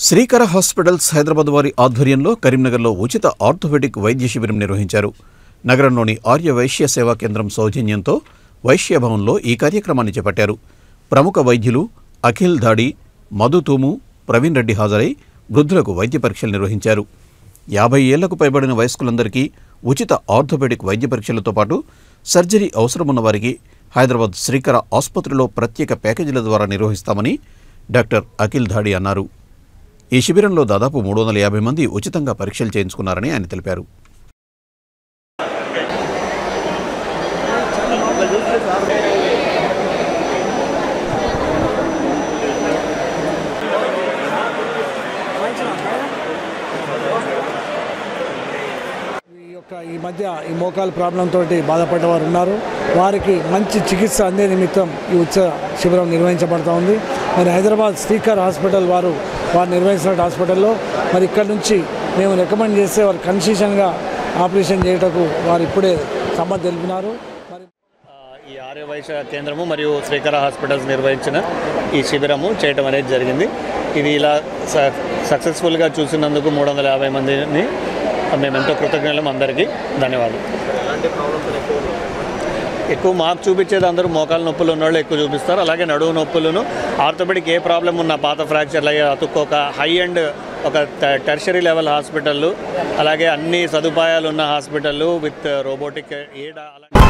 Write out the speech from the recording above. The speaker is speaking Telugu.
శ్రీకర హాస్పిటల్స్ హైదరాబాద్ వారి ఆధ్వర్యంలో కరీంనగర్లో ఉచిత ఆర్థోపెడిక్ వైద్య శిబిరం నిర్వహించారు నగరంలోని ఆర్య వైశ్య సేవా కేంద్రం సౌజన్యంతో వైశ్య భవన్లో ఈ కార్యక్రమాన్ని చేపట్టారు ప్రముఖ వైద్యులు అఖిల్ దాడి మధు తూము ప్రవీణ్ రెడ్డి హాజరై వృద్ధులకు వైద్య పరీక్షలు నిర్వహించారు యాభై ఏళ్లకు పైబడిన వయస్కులందరికీ ఉచిత ఆర్థోపెడిక్ వైద్య పరీక్షలతో పాటు సర్జరీ అవసరమున్న వారికి హైదరాబాద్ శ్రీకర ఆసుపత్రిలో ప్రత్యేక ప్యాకేజీల ద్వారా నిర్వహిస్తామని డాక్టర్ అఖిల్ ధాడి అన్నారు ఈ శిబిరంలో దాదాపు మూడు వందల యాభై మంది ఉచితంగా పరీక్షలు చేయించుకున్నారని ఆయన తెలిపారు ఈ యొక్క ఈ మధ్య ఈ మోకాలు ప్రాబ్లం తోటి బాధపడ్డవారు ఉన్నారు వారికి మంచి చికిత్స అందే నిమిత్తం ఈ ఉత్సవ శిబిరం నిర్వహించబడుతూ ఉంది మరి హైదరాబాద్ స్పీకర్ హాస్పిటల్ వారు వారు నిర్వహించిన హాస్పిటల్లో మరి ఇక్కడ నుంచి మేము రికమెండ్ చేస్తే వారు కన్సెషన్గా ఆపరేషన్ చేయటకు వారు ఇప్పుడే సమ్మతి తెలిపినారు మరి ఆ, ఈ ఆర్య వైశ్య కేంద్రము మరియు శ్రీకర హాస్పిటల్స్ నిర్వహించిన ఈ శిబిరము చేయటం అనేది జరిగింది ఇది ఇలా స సక్సెస్ఫుల్గా చూసినందుకు మూడు వందల యాభై మందిని మేము ఎంతో కృతజ్ఞతలు అందరికీ ధన్యవాదాలు ఎక్కువ మాకు చూపించేది అందరూ మోకాలు నొప్పులు ఉన్నవాళ్ళు ఎక్కువ చూపిస్తారు అలాగే నడువు నొప్పులను ఆర్థోపెడిక్ ఏ ప్రాబ్లం ఉన్న పాత ఫ్రాక్చర్లు అయ్యే అతుక్కోక హై అండ్ ఒక టెర్షరీ లెవెల్ హాస్పిటళ్ళు అలాగే అన్ని సదుపాయాలు ఉన్న హాస్పిటళ్ళు విత్ రోబోటిక్ ఏడా అలాంటి